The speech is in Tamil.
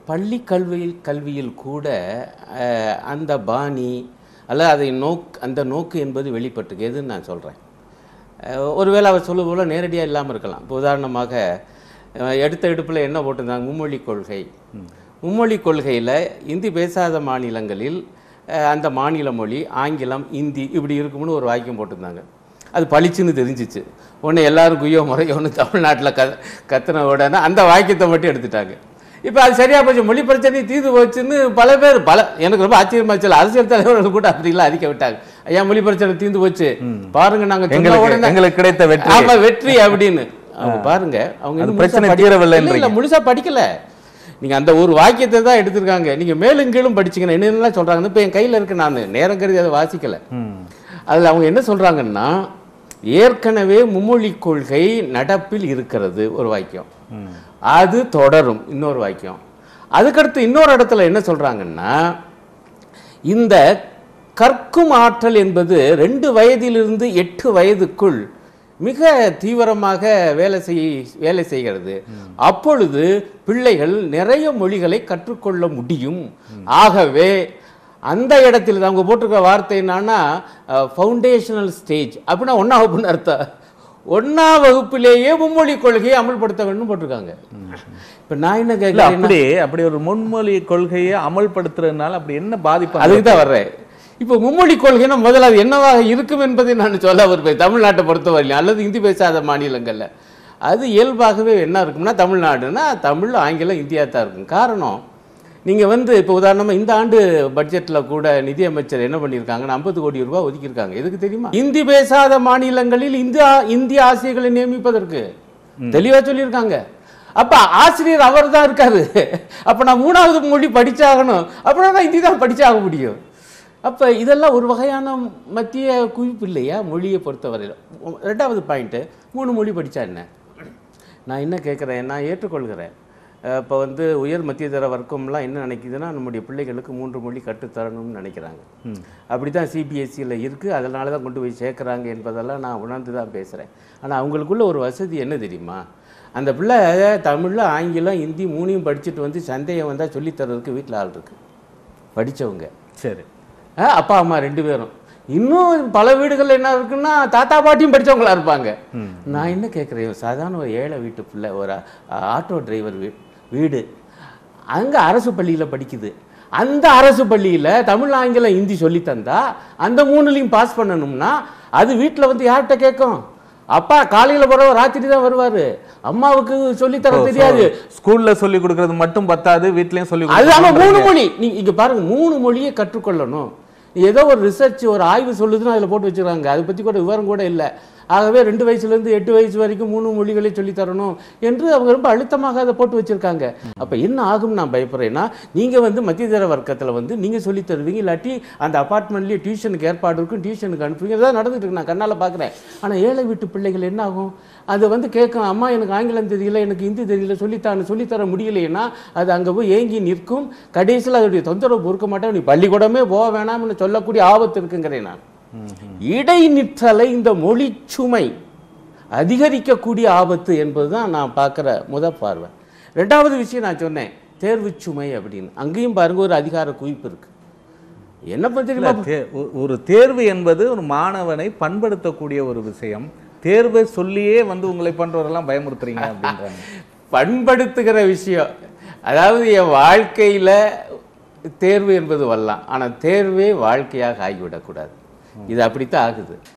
பள்ளி கல்வியில் கல்வியில் கூட அஹ், அந்த பாணி அல்ல அதை நோக் அந்த நோக்கு என்பது வெளிப்பட்டுக்கு எதுன்னு நான் சொல்கிறேன் ஒருவேளை அவர் சொல்லுவது போல நேரடியாக இல்லாமல் இருக்கலாம் இப்போ உதாரணமாக அஹ், எடுத்த எடுப்பில் என்ன போட்டிருந்தாங்க மும்மொழி கொள்கை மும்மொழி கொள்கையில் இந்தி பேசாத மாநிலங்களில் அஹ், அந்த மாநில மொழி ஆங்கிலம் இந்தி இப்படி இருக்கும்னு ஒரு வாக்கியம் போட்டிருந்தாங்க அது பளிச்சுன்னு தெரிஞ்சிச்சு உடனே எல்லாரும் குய்யோ முறையோ ஒன்று தமிழ்நாட்டில் க கத்துன உடனே அந்த வாக்கியத்தை மட்டும் எடுத்துட்டாங்க இப்போ அது சரியா போச்சு மொழி பிரச்சனை தீர்ந்து போச்சுன்னு பல பேர் பல எனக்கு ரொம்ப ஆச்சரியமா இருந்துச்சு அரசியல் தலைவர்கள் கூட அப்படிலாம் அறிக்கை விட்டாங்க ஐயா மொழி பிரச்சனை தீர்ந்து போச்சு பாருங்க நாங்க சொன்ன எங்களுக்கு உடனே எங்களுக்கு கிடைத்த வெற்றி ஆமா வெற்றி அப்படின்னு அவங்க பாருங்க அவங்க அது இன்னும் பிரச்சனை முழுசா படி- தீரவில்லைன்றீங்க. இல்ல, இல்ல, முழுசா படிக்கல நீங்க அந்த ஒரு வாக்கியத்தை தான் எடுத்திருக்காங்க நீங்க மேலும் கீழும் படிச்சீங்கன்னா என்னென்னலாம் சொல்றாங்க இப்போ என் கையில இருக்கு நான் நேரம் கருதி அதை வாசிக்கல ம். அதுல அவங்க என்ன சொல்றாங்கன்னா ஏற்கனவே மும்மொழி கொள்கை நடப்பில் இருக்கிறது ஒரு வாக்கியம் ம். அது தொடரும் இன்னொரு வாக்கியம் அதுக்கடுத்து இன்னொரு இடத்துல என்ன சொல்றாங்கன்னா இந்த கற்கும் ஆற்றல் என்பது ரெண்டு வயதிலிருந்து எட்டு வயதுக்குள் மிக தீவிரமாக வேலை செய் வேலை செய்கிறது அப்பொழுது பிள்ளைகள் நிறைய மொழிகளை கற்றுக்கொள்ள முடியும் ஆகவே அந்த இடத்தில் அவங்க போட்டிருக்க வார்த்தை என்னன்னா ஃபவுண்டேஷனல் ஸ்டேஜ் அப்படின்னா ஒன்றா வகுப்புன்னு அர்த்தம் ஒன்றா வகுப்பிலேயே மும்மொழி கொள்கையை அமல்படுத்த வேண்டும் போட்டிருக்காங்க இப்போ நான் என்ன இல்ல கேட்குறேன் அப்படி அப்படி ஒரு முன்மொழி கொள்கையை அமல்படுத்துறதுனால அப்படி என்ன பாதிப்பு அதுக்கு தான் வர்றேன் இப்போ மும்மொழி கொள்கைனா முதல்ல அது என்னவாக இருக்கும் என்பதை நான் சொல்ல வருவேன் தமிழ்நாட்டை பொறுத்தவரையிலும் அல்லது இந்தி பேசாத மாநிலங்களில் அது இயல்பாகவே என்ன இருக்கும்னா தமிழ்நாடுனா தமிழ் ஆங்கிலம் இந்தியா தான் இருக்கும் காரணம் நீங்கள் வந்து இப்போ உதாரணமாக இந்த ஆண்டு பட்ஜெட்டில் கூட நிதியமைச்சர் என்ன பண்ணியிருக்காங்கன்னா ஐம்பது கோடி ரூபாய் ஒதுக்கியிருக்காங்க எதுக்கு தெரியுமா இந்தி பேசாத மாநிலங்களில் இந்தியா இந்திய ஆசிரியர்களை நியமிப்பதற்கு தெளிவாக சொல்லியிருக்காங்க அப்ப ஆசிரியர் அவர் தான் இருக்காரு அப்ப நான் மூணாவது மொழி படிச்சாகணும் அப்படின்னா நான் ஹிந்தி தான் படிச்சாக முடியும் அப்ப இதெல்லாம் ஒரு வகையான மத்திய குவிப்பு இல்லையா மொழியை பொறுத்தவரையில் ரெண்டாவது பாயிண்ட்டு மூணு மொழி படிச்சா என்ன நான் என்ன கேட்குறேன் நான் ஏற்றுக்கொள்கிறேன் இப்போ வந்து உயர் மத்திய தர வர்க்கம்லாம் என்ன நினைக்குதுன்னா நம்முடைய பிள்ளைகளுக்கு மூன்று மொழி கற்றுத்தரணும்னு நினைக்கிறாங்க அப்படி தான் சிபிஎஸ்சியில் இருக்குது அதனால தான் கொண்டு போய் சேர்க்குறாங்க என்பதெல்லாம் நான் உணர்ந்து தான் பேசுகிறேன் ஆனால் அவங்களுக்குள்ள ஒரு வசதி என்ன தெரியுமா அந்த பிள்ளை தமிழில் ஆங்கிலம் ஹிந்தி மூணையும் படிச்சுட்டு வந்து சந்தேகம் வந்தால் சொல்லித்தரதுக்கு வீட்டில் ஆள் இருக்கு படித்தவங்க சரி அப்பா அம்மா ரெண்டு பேரும் இன்னும் பல வீடுகள் என்ன இருக்குன்னா தாத்தா பாட்டியும் படிச்சவங்களா இருப்பாங்க நான் என்ன கேட்குறேன் சாதாரண ஒரு ஏழை வீட்டு பிள்ளை ஒரு அ- ஆட்டோ டிரைவர் வீ வீடு அங்கே அரசு பள்ளியில் படிக்குது அந்த அரசு பள்ளியில் தமிழ் ஆங்கிலம் ஹிந்தி சொல்லி தந்தா அந்த மூணுலையும் பாஸ் பண்ணணும்னா அது வீட்டில் வந்து யார்கிட்ட கேட்கும் அப்பா காலையில் போகிறவர் ராத்திரி தான் வருவார் அம்மாவுக்கு சொல்லித்தர தெரியாது ஸ்கூல்ல சொல்லி கொடுக்கறது மட்டும் பத்தாது வீட்லயும் சொல்லி அது ஆமா மூணு கொடுக்கணும் மொழி நீங்க இங்க பாருங்க மூணு மொழியை கற்றுக்கொள்ளணும் ஏதோ ஒரு ரிசர்ச் ஒரு ஆய்வு சொல்லுதுன்னு அதில் போட்டு வச்சிருக்காங்க அதை பற்றி கூட விவரம் கூட இல்லை ஆகவே ரெண்டு வயசுலேருந்து எட்டு வயசு வரைக்கும் மூணு மொழிகளை சொல்லித் தரணும் என்று அவங்க ரொம்ப அழுத்தமாக அதை போட்டு வச்சிருக்காங்க அப்போ என்ன ஆகும் நான் பயப்படுறேன்னா நீங்கள் வந்து மத்திய தர வர்க்கத்தில் வந்து நீங்கள் சொல்லித் தருவீங்க இல்லாட்டி அந்த அப்பார்ட்மெண்ட்லேயே டியூஷனுக்கு ஏற்பாடு இருக்கும் டியூஷனுக்கு அனுப்புவீங்க இதான் நடந்துட்டு இருக்கு நான் கண்ணால் பார்க்குறேன் ஆனால் ஏழை வீட்டு பிள்ளைகள் என்ன ஆகும் அது வந்து கேட்கும் அம்மா எனக்கு ஆங்கிலம் தெரியல எனக்கு ஹிந்தி தெரியல சொல்லித்தான்னு சொல்லித்தர முடியலைன்னா அது அங்கே போய் ஏங்கி நிற்கும் கடைசியில் அதோடைய தொந்தரவு பொறுக்க மாட்டேன் நீ பள்ளிக்கூடமே போக வேணாம்னு சொல்லக்கூடிய ஆபத்து இருக்குங்கிறேன் நான் இடைநிற்றலை இந்த மொழிச்சுமை அதிகரிக்கக்கூடிய ஆபத்து என்பதுதான் நான் பார்க்குற முத பார்வை ரெண்டாவது விஷயம் நான் சொன்னேன் தேர்வுச் சுமை அப்படின்னு அங்கேயும் பாருங்க ஒரு அதிகார குவிப்பு இருக்கு என்ன இல்ல, தெரியுமா தே- ஒ- ஒரு தேர்வு என்பது ஒரு மாணவனை பண்படுத்தக்கூடிய ஒரு விஷயம் தேர்வை சொல்லியே வந்து உங்களை பண்றவரெல்லாம் பயமுறுத்துறீங்க அப்படின்றாங்க பண்படுத்துகிற விஷயம் அதாவது என் வாழ்க்கையில தேர்வு என்பது வரலாம் ஆனா தேர்வே வாழ்க்கையாக ஆகிவிடக்கூடாது இது அப்படித்தான் ஆகுது